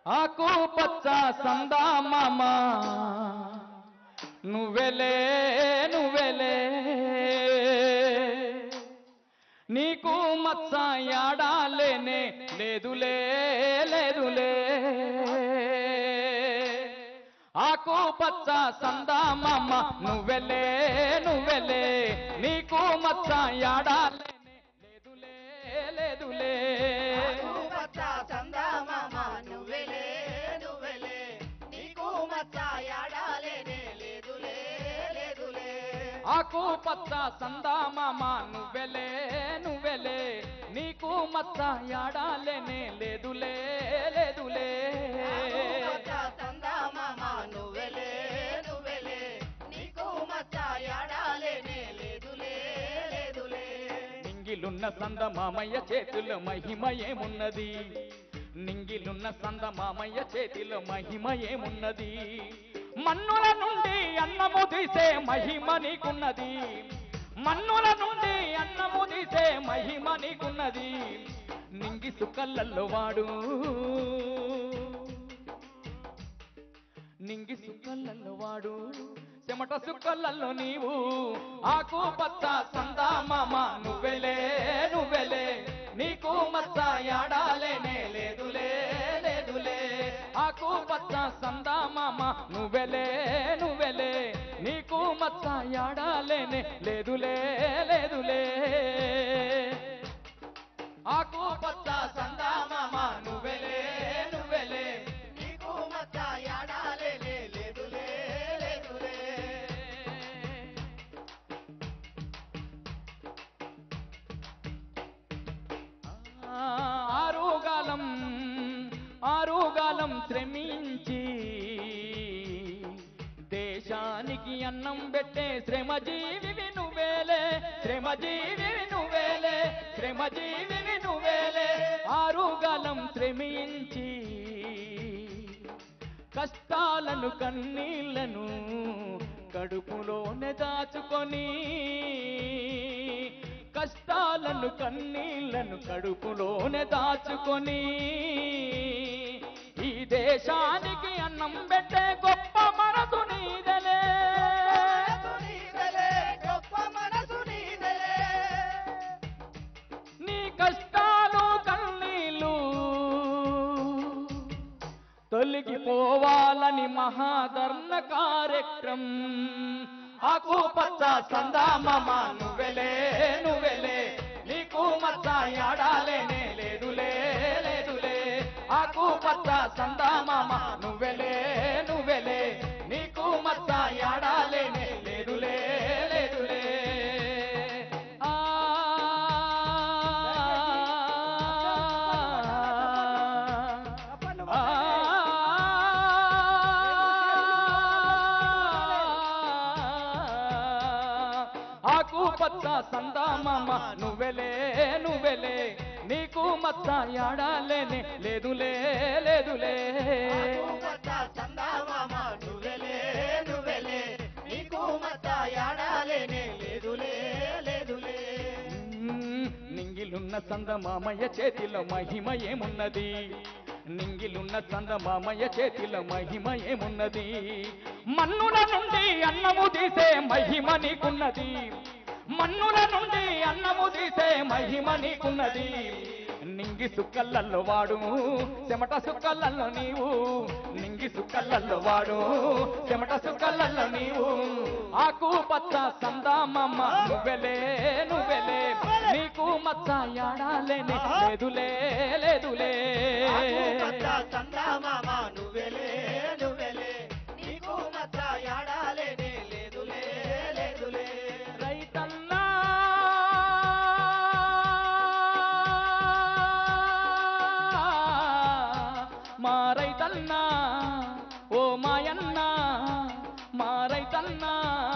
ఆకు పచ్చ సందా మామ నువ్వెలే నువ్వెలే నీకు మచ్చ యాడాలేనే లేదులే లేదులే ఆకు పచ్చ సందా మామ నువ్వెలే నువ్వెలే నీకు మచ్చ యాడాలేనే లేదులే లేదులే మచ్చ చందమామ నువ్వెలే నువ్వెలే నీకు మచ్చ యాడాలేనే లేదులే లేదులే ఆకు పచ్చ సందా మామ నువ్వెలే నువ్వెలే నీకు మచ్చ యాడాలేనే లేదులే లేదులే మచ్చ చందమామ నువ్వెలే నువ్వెలే నీకు మచ్చ యాడాలేనే లేదులే లేదులే నింగిలున్న సంద మామయ్య చేతిలో మహిమ ఏమున్నది నింగిలున్న సంద మామయ్య చేతిలో మహిమ ఏమున్నది మన్నుల నుండి అన్నము తీసే మహిమ నీకున్నది మన్నుల నుండి అన్నము తీసే మహిమ నీకున్నది నింగి సుకల్లల్లో వాడు నింగి సుక్కలలో వాడు చెమట సుక్కలలో నీవు ఆకు పచ్చ సందా మామ నువ్వెలే నువ్వెలే నీకు మచ్చ యాడాలేనే లేదులే లేదులే ఆకు పచ్చ సందా మామ నువ్వెలే నువ్వెలే నీకు మచ్చ యాడాలేనే లేదులే లేదులే ఆకు పచ్చ సందా మామ నువ్వెలే నువ్వెలే నీకు మచ్చ యాడాలేనే లేదులే లేదులే ఆరుగాలం ఆరుగాలం శ్రమించి దేశానికి అన్నం పెట్టే శ్రమజీవి నువ్వేలే శ్రమజీవి నువ్వేలే శ్రమజీవి నువ్వేలే ఆరుగాలం శ్రమించి కష్టాలను కన్నీళ్లను కడుపులోనే దాచుకొని కష్టాలను కన్నీళ్లను కడుపులోనే దాచుకొని ఈ దేశానికి అన్నం పెట్టే గొప్ప మనసు నీదలే మనసు నీదలే, గొప్ప మనసు నీదలే. నీ కష్టాలు కన్నీళ్ళు తొలగిపోవాలని మహాధర్మ కార్యక్రమం ఆకు పచ్చ సందామమ నువ్వెలే నువ్వెలే నీకు మచ్చ యాడాలేనే లేదులే లేదులే ఆకు పచ్చ సందామమ నువ్వెలే నువ్వెలే నీకు మచ్చ యాడాలేనే లేదులే లేదులే ఆ ఆ ఆకు పచ్చ సందామమ్మ నువ్వెలే నువ్వెలే నీకు మచ్చ యాడాలేనే లేదులే లేదులే నీకు మచ్చ చందమామ నువ్వెలే నువ్వెలే నీకు మచ్చ యాడాలేనే లేదులే లేదులే మ్మ్. నింగిలున్న చందమామయ్య చేతిలో మహిమ ఏమున్నది నింగిలున్న చందమామయ్య చేతిలో మహిమ ఏమున్నది మన్నుల నుండి అన్నము తీసే మహిమ నీకున్నది మన్నుల నుండి అన్నము తీసే మహిమ నీకున్నది నింగి సుక్కలలో వాడు చెమట సుక్కలలో నీవు నింగి సుక్కలలో వాడు చెమట సుక్కలలో నీవు ఆకు పచ్చ సందామమ్మ నువ్వెలే నువ్వెలే నీకు మచ్చ యాడాలేనే లేదులే లేదులే నీకు మచ్చ చందమామ నువ్వెలే నువ్వెలే నీకు మచ్చ యాడాలేనే లేదులే లేదులే రైతన్నా మా రైతన్నా ఓ మాయన్నా మా రైతన్నా